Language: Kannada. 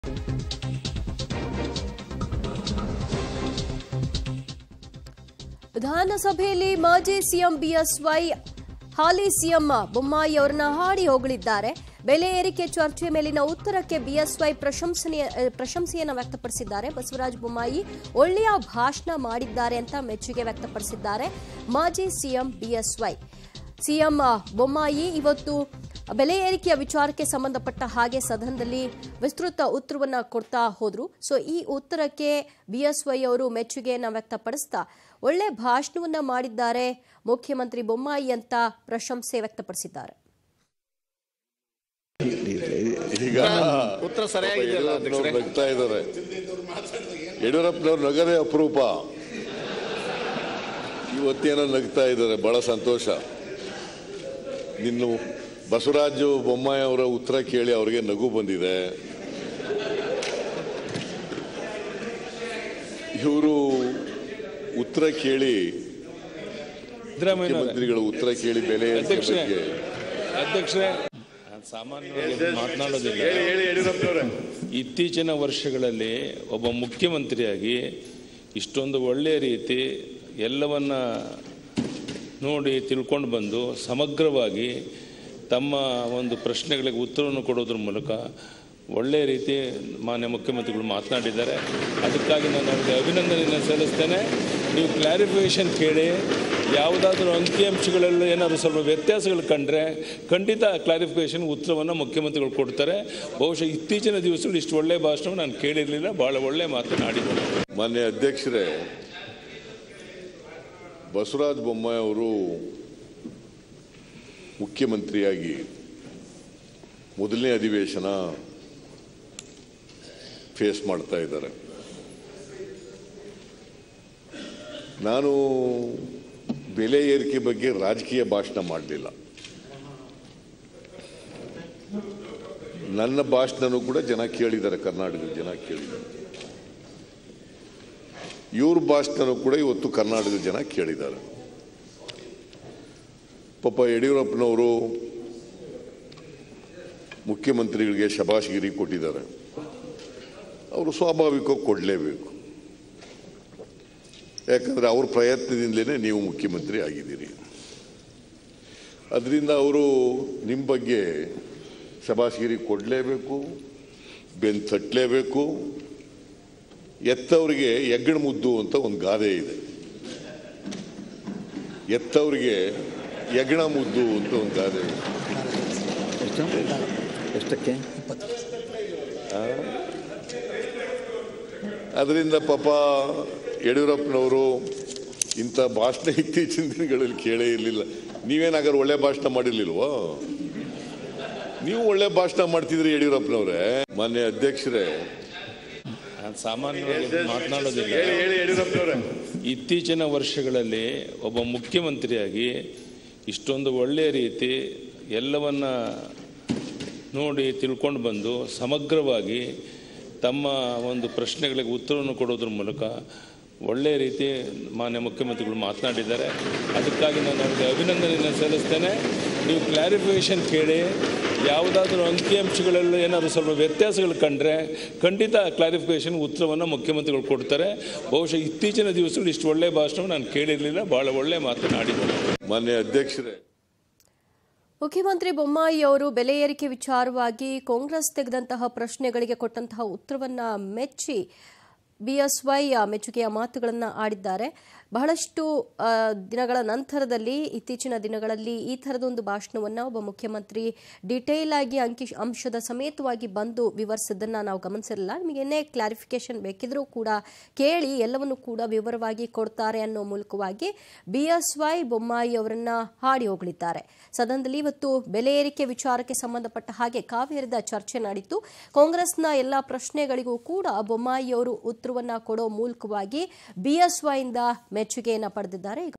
ವಿಧಾನಸಭೆಯಲ್ಲಿ ಮಾಜಿ ಸಿಎಂ ಬಿಎಸ್ವೈ ಹಾಲಿ ಸಿಎಂ ಬೊಮ್ಮಾಯಿ ಅವರನ್ನ ಹಾಡಿ ಹೊಗಳಿದ್ದಾರೆ ಬೆಲೆ ಏರಿಕೆ ಚರ್ಚೆ ಮೇಲಿನ ಉತ್ತರಕ್ಕೆ ಬಿಎಸ್ವೈ ಪ್ರಶಂಸನೀಯ ಪ್ರಶಂಸೆಯನ್ನು ವ್ಯಕ್ತಪಡಿಸಿದ್ದಾರೆ ಬಸವರಾಜ ಬೊಮ್ಮಾಯಿ ಒಳ್ಳೆಯ ಭಾಷಣ ಮಾಡಿದ್ದಾರೆ ಅಂತ ಮೆಚ್ಚುಗೆ ವ್ಯಕ್ತಪಡಿಸಿದ್ದಾರೆ ಮಾಜಿ ಸಿಎಂ ಬಿಎಸ್ವೈ ಸಿಎಂ ಬೊಮ್ಮಾಯಿ ಇವತ್ತು ಬೆಲೆ ಏರಿಕೆಯ ವಿಚಾರಕ್ಕೆ ಸಂಬಂಧಪಟ್ಟ ಹಾಗೆ ಸದನದಲ್ಲಿ ವಿಸ್ತೃತ ಉತ್ತರವನ್ನ ಕೊಡ್ತಾ ಹೋದ್ರು ಸೊ ಈ ಉತ್ತರಕ್ಕೆ ಬಿಎಸ್ವೈ ಅವರು ಮೆಚ್ಚುಗೆಯನ್ನ ವ್ಯಕ್ತಪಡಿಸ್ತಾ ಒಳ್ಳೆ ಭಾಷಣವನ್ನ ಮಾಡಿದ್ದಾರೆ ಮುಖ್ಯಮಂತ್ರಿ ಬೊಮ್ಮಾಯಿ ಅಂತ ಪ್ರಶಂಸೆ ವ್ಯಕ್ತಪಡಿಸಿದ್ದಾರೆ ಈಗ ಉತ್ತರ ಸರಿಯಾಗಿದೆಯಲ್ಲ ಯಡಿಯೂರಪ್ಪನವ್ರು ನಗ್ತಾ ಇದ್ದಾರೆ ಯಡಿಯೂರಪ್ಪನವ್ರು ನಗರೇ ಅಪರೂಪ ಇವತ್ತೇನೋ ನಗ್ತಾ ಇದ್ದಾರೆ ಬಹಳ ಸಂತೋಷ ನಿನ್ನು ಬಸವರಾಜು ಬೊಮ್ಮಾಯಿ ಅವರ ಉತ್ತರ ಕೇಳಿ ಅವರಿಗೆ ನಗು ಬಂದಿದೆ ಇವರು ಉತ್ತರ ಕೇಳಿ ಸಿದ್ದರಾಮಯ್ಯ ಮುಖ್ಯಮಂತ್ರಿಗಳ ಉತ್ತರ ಕೇಳಿ ಬೆಲೆ ಏರಿಕೆ ಅಧ್ಯಕ್ಷರೇ. ಬಗ್ಗೆ ಅಧ್ಯಕ್ಷರೇ ನಾನು ಸಾಮಾನ್ಯವಾಗಿ ಮಾತನಾಡೋದಿಲ್ಲ ಹೇಳಿ ಹೇಳಿ ಯಡಿಯೂರಪ್ಪನವ್ರೆ ಇತ್ತೀಚಿನ ವರ್ಷಗಳಲ್ಲಿ ಒಬ್ಬ ಮುಖ್ಯಮಂತ್ರಿಯಾಗಿ ಇಷ್ಟೊಂದು ಒಳ್ಳೆಯ ರೀತಿ ಎಲ್ಲವನ್ನ ನೋಡಿ ತಿಳ್ಕೊಂಡು ಬಂದು ಸಮಗ್ರವಾಗಿ ತಮ್ಮ ಒಂದು ಪ್ರಶ್ನೆಗಳಿಗೆ ಉತ್ತರವನ್ನು ಕೊಡೋದ್ರ ಮೂಲಕ ಒಳ್ಳೆಯ ರೀತಿ ಮಾನ್ಯ ಮುಖ್ಯಮಂತ್ರಿಗಳು ಮಾತನಾಡಿದ್ದಾರೆ ಅದಕ್ಕಾಗಿ ನಾನು ಅವರಿಗೆ ಅಭಿನಂದನೆಯನ್ನು ಸಲ್ಲಿಸ್ತೇನೆ ನೀವು ಕ್ಲಾರಿಫಿಕೇಷನ್ ಕೇಳಿ ಯಾವುದಾದ್ರೂ ಅಂಕಿಅಂಶಗಳಲ್ಲಿ ಏನಾದರೂ ಸ್ವಲ್ಪ ವ್ಯತ್ಯಾಸಗಳು ಕಂಡ್ರೆ ಖಂಡಿತ ಕ್ಲಾರಿಫಿಕೇಷನ್ ಉತ್ತರವನ್ನು ಮುಖ್ಯಮಂತ್ರಿಗಳು ಕೊಡ್ತಾರೆ ಬಹುಶಃ ಇತ್ತೀಚಿನ ದಿವಸಗಳು ಇಷ್ಟು ಒಳ್ಳೆಯ ಭಾಷಣವನ್ನು ನಾನು ಕೇಳಿರಲಿಲ್ಲ ಭಾಳ ಒಳ್ಳೆಯ ಮಾತನಾಡಿದ್ದಾರೆ ಮಾನ್ಯ ಅಧ್ಯಕ್ಷರೇ ಬಸವರಾಜ ಬೊಮ್ಮಾಯಿ ಅವರು ಮುಖ್ಯಮಂತ್ರಿಯಾಗಿ ಮೊದಲನೇ ಅಧಿವೇಶನ ಫೇಸ್ ಮಾಡ್ತಾ ಇದ್ದಾರೆ ನಾನು ಬೆಲೆ ಏರಿಕೆ ಬಗ್ಗೆ ರಾಜಕೀಯ ಭಾಷಣ ಮಾಡಲಿಲ್ಲ ನನ್ನ ಭಾಷಣನೂ ಕೂಡ ಜನ ಕೇಳಿದ್ದಾರೆ ಕರ್ನಾಟಕದ ಜನ ಕೇಳಿದ್ದಾರೆ ಇವ್ರ ಭಾಷಣನೂ ಕೂಡ ಇವತ್ತು ಕರ್ನಾಟಕದ ಜನ ಕೇಳಿದ್ದಾರೆ ಪಾಪ ಯಡಿಯೂರಪ್ಪನವರು ಮುಖ್ಯಮಂತ್ರಿಗಳಿಗೆ ಶಬಾಷ್ಗಿರಿ ಕೊಟ್ಟಿದ್ದಾರೆ ಅವರು ಸ್ವಾಭಾವಿಕವಾಗಿ ಕೊಡಲೇಬೇಕು ಯಾಕಂದರೆ ಅವ್ರ ಪ್ರಯತ್ನದಿಂದಲೇ ನೀವು ಮುಖ್ಯಮಂತ್ರಿ ಆಗಿದ್ದೀರಿ ಅದರಿಂದ ಅವರು ನಿಮ್ಮ ಬಗ್ಗೆ ಶಬಾಷ್ಗಿರಿ ಕೊಡಲೇಬೇಕು ಬೆನ್ ತಟ್ಟಲೇಬೇಕು ಎತ್ತವರಿಗೆ ಎಗ್ಗಣ ಮುದ್ದು ಅಂತ ಒಂದು ಗಾದೆ ಇದೆ ಎತ್ತವರಿಗೆ ಎಗಣ ಮುದ್ದು ಅಂತ ಒಂದು ಗಾದೆ ಇದೆ ಎಷ್ಟು ಎಷ್ಟಕ್ಕೆ ಅದರಿಂದ ಪಾಪ ಯಡಿಯೂರಪ್ಪನವರು ಇಂಥ ಭಾಷಣ ಇತ್ತೀಚಿನ ದಿನಗಳಲ್ಲಿ ಕೇಳೇ ಇರಲಿಲ್ಲ ನೀವೇನಾಗಾರು ಒಳ್ಳೆ ಭಾಷಣ ಮಾಡಿರ್ಲಿಲ್ವೋ ನೀವು ಒಳ್ಳೆ ಭಾಷಣ ಮಾಡ್ತಿದ್ರಿ ಯಡಿಯೂರಪ್ಪನವ್ರೆ ಮಾನ್ಯ ಅಧ್ಯಕ್ಷರೇ ನಾನು ಸಾಮಾನ್ಯವಾಗಿ ಮಾತನಾಡೋದಿಲ್ಲ ಹೇಳಿ ಹೇಳಿ ಯಡಿಯೂರಪ್ಪನವ್ರೆ ಇತ್ತೀಚಿನ ವರ್ಷಗಳಲ್ಲಿ ಒಬ್ಬ ಮುಖ್ಯಮಂತ್ರಿಯಾಗಿ ಇಷ್ಟೊಂದು ಒಳ್ಳೆಯ ರೀತಿ ಎಲ್ಲವನ್ನ ನೋಡಿ ತಿಳ್ಕೊಂಡು ಬಂದು ಸಮಗ್ರವಾಗಿ ತಮ್ಮ ಒಂದು ಪ್ರಶ್ನೆಗಳಿಗೆ ಉತ್ತರವನ್ನು ಕೊಡೋದ್ರ ಮೂಲಕ ಒಳ್ಳೆಯ ರೀತಿ ಮಾನ್ಯ ಮುಖ್ಯಮಂತ್ರಿಗಳು ಮಾತನಾಡಿದ್ದಾರೆ ಅದಕ್ಕಾಗಿ ನಾನು ಅವರಿಗೆ ಅಭಿನಂದನೆಯನ್ನು ಸಲ್ಲಿಸ್ತೇನೆ ನೀವು ಕ್ಲಾರಿಫಿಕೇಷನ್ ಕೇಳಿ ಯಾವುದಾದ್ರೂ ಅಂಕಿಅಂಶಗಳಲ್ಲಿ ಏನಾದರೂ ಸ್ವಲ್ಪ ವ್ಯತ್ಯಾಸಗಳು ಕಂಡ್ರೆ ಖಂಡಿತ ಕ್ಲಾರಿಫಿಕೇಷನ್ ಉತ್ತರವನ್ನು ಮುಖ್ಯಮಂತ್ರಿಗಳು ಕೊಡ್ತಾರೆ ಬಹುಶಃ ಇತ್ತೀಚಿನ ದಿವಸಗಳು ಇಷ್ಟು ಒಳ್ಳೆಯ ಭಾಷಣವನ್ನು ನಾನು ಕೇಳಿರಲಿಲ್ಲ ಭಾಳ ಒಳ್ಳೆಯ ಮಾತನಾಡಿದ್ದಾರೆ ಮಾನ್ಯ ಅಧ್ಯಕ್ಷರೇ ಮುಖ್ಯಮಂತ್ರಿ ಬೊಮ್ಮಾಯಿ ಅವರು ಬೆಲೆ ಏರಿಕೆ ವಿಚಾರವಾಗಿ ಕಾಂಗ್ರೆಸ್ ತೆಗೆದಂತಹ ಪ್ರಶ್ನೆಗಳಿಗೆ ಕೊಟ್ಟಂತಹ ಉತ್ತರವನ್ನ ಮೆಚ್ಚಿ ಬಿಎಸ್ವೈ ಮೆಚ್ಚುಗೆಯ ಮಾತುಗಳನ್ನು ಆಡಿದ್ದಾರೆ ಬಹಳಷ್ಟು ಆ, ದಿನಗಳ ನಂತರದಲ್ಲಿ ಇತ್ತೀಚಿನ ದಿನಗಳಲ್ಲಿ ಈ ಥರದೊಂದು ಭಾಷಣವನ್ನು ಒಬ್ಬ ಮುಖ್ಯಮಂತ್ರಿ ಡಿಟೇಲ್ ಆಗಿ ಅಂಕಿ ಅಂಶದ ಸಮೇತವಾಗಿ ಬಂದು ವಿವರಿಸಿದ್ದನ್ನು ನಾವು ಗಮನಿಸಿರಲಿಲ್ಲ ನಿಮಗೆ ಏನೇ ಕ್ಲಾರಿಫಿಕೇಶನ್ ಬೇಕಿದ್ರೂ ಕೂಡ ಕೇಳಿ ಎಲ್ಲವನ್ನು ಕೂಡ ವಿವರವಾಗಿ ಕೊಡ್ತಾರೆ ಅನ್ನೋ ಮೂಲಕವಾಗಿ ಬಿಎಸ್ವೈ ಬೊಮ್ಮಾಯಿ ಅವರನ್ನ ಹಾಡಿ ಹೋಗಲಿದ್ದಾರೆ ಸದನದಲ್ಲಿ ಇವತ್ತು ಬೆಲೆ ಏರಿಕೆ ವಿಚಾರಕ್ಕೆ ಸಂಬಂಧಪಟ್ಟ ಹಾಗೆ ಕಾವೇರಿದ ಚರ್ಚೆ ನಡೆಯಿತು ಕಾಂಗ್ರೆಸ್ನ ಎಲ್ಲ ಪ್ರಶ್ನೆಗಳಿಗೂ ಕೂಡ ಬೊಮ್ಮಾಯಿ ಅವರು ಉತ್ತರವನ್ನ ಕೊಡೋ ಮೂಲಕವಾಗಿ ಬಿಎಸ್ವೈಯಿಂದ ಮೆಚ್ಚುಗೆಯನ್ನ ಪಡೆದಿದ್ದಾರೆ ಈಗ